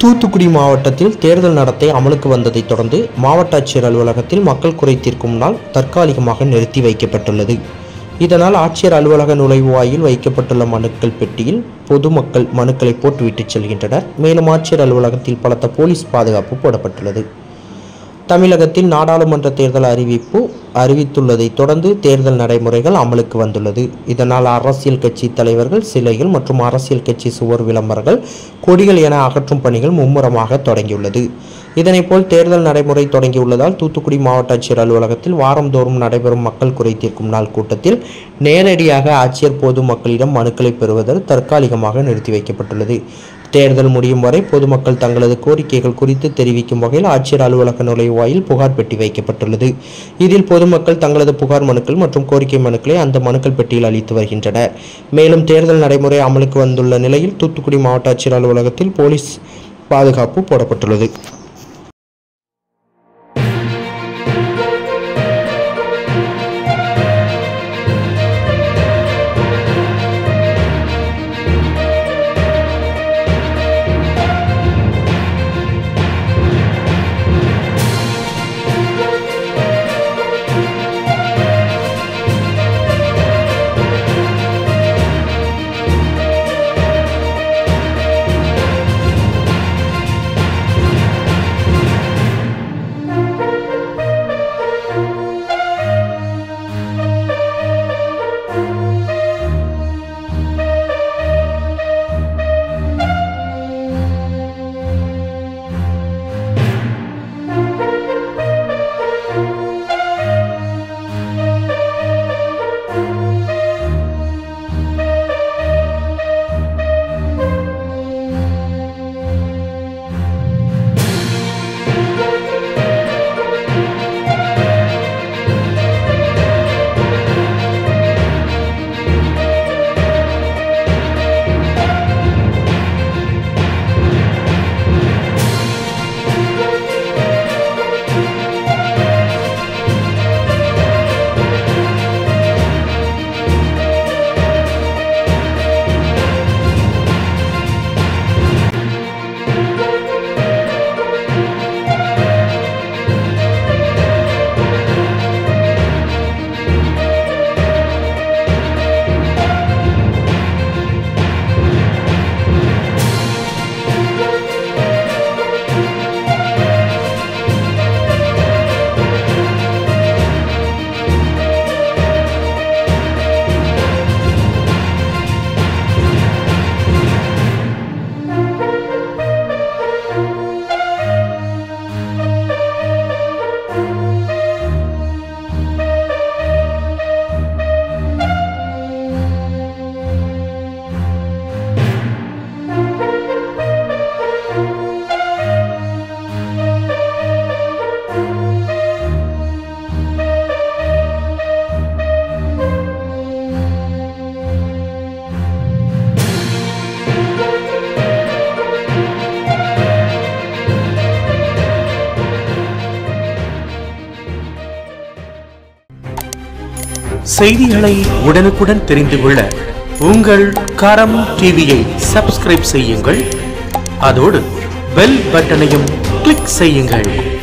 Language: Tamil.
தூத்துக்குடி மாவட்டத்தில் தேர்தல் நடத்தை அமலுக்கு வந்ததைத் தொடர்ந்து மாவட்ட ஆட்சியர் அலுவலகத்தில் மக்கள் குறை தீர்க்கும் நாள் தற்காலிகமாக நிறுத்தி வைக்கப்பட்டுள்ளது இதனால் ஆட்சியர் அலுவலக நுழைவாயில் வைக்கப்பட்டுள்ள மனுக்கள் பெட்டியில் பொதுமக்கள் மனுக்களை போட்டுவிட்டு செல்கின்றனர் மேலும் ஆட்சியர் அலுவலகத்தில் பலத்த போலீஸ் பாதுகாப்பு போடப்பட்டுள்ளது தமிழகத்தில் நாடாளுமன்ற தேர்தல் அறிவிப்பு அறிவித்துள்ளதைத் தொடர்ந்து தேர்தல் நடைமுறைகள் அமலுக்கு வந்துள்ளது இதனால் அரசியல் கட்சி தலைவர்கள் சிலைகள் மற்றும் அரசியல் கட்சி சுவர் விளம்பரங்கள் கொடிகள் என அகற்றும் பணிகள் மும்முரமாக தொடங்கியுள்ளது இதனைப்போல் தேர்தல் நடைமுறை தொடங்கியுள்ளதால் தூத்துக்குடி மாவட்ட ஆட்சியர் அலுவலகத்தில் வாரந்தோறும் நடைபெறும் மக்கள் குறை தீர்க்கும் நாள் கூட்டத்தில் நேரடியாக ஆட்சியர் பொதுமக்களிடம் மனுக்களை பெறுவதில் தற்காலிகமாக நிறுத்தி வைக்கப்பட்டுள்ளது தேர்தல் முடியும் வரை பொதுமக்கள் தங்களது கோரிக்கைகள் குறித்து தெரிவிக்கும் வகையில் ஆட்சியர் அலுவலக நுழைவாயில் புகார் பெட்டி வைக்கப்பட்டுள்ளது இதில் பொதுமக்கள் தங்களது புகார் மனுக்கள் மற்றும் கோரிக்கை மனுக்களை அந்த மனுக்கள் பெட்டியில் அளித்து வருகின்றனர் மேலும் தேர்தல் நடைமுறை அமலுக்கு வந்துள்ள நிலையில் தூத்துக்குடி மாவட்ட ஆட்சியர் அலுவலகத்தில் போலீஸ் பாதுகாப்பு போடப்பட்டுள்ளது செய்திகளை உடனுக்குடன் தெரிந்து கொள்ள உங்கள் கரம் டிவியை சப்ஸ்கிரைப் செய்யுங்கள் அதோடு பெல் பட்டனையும் கிளிக் செய்யுங்கள்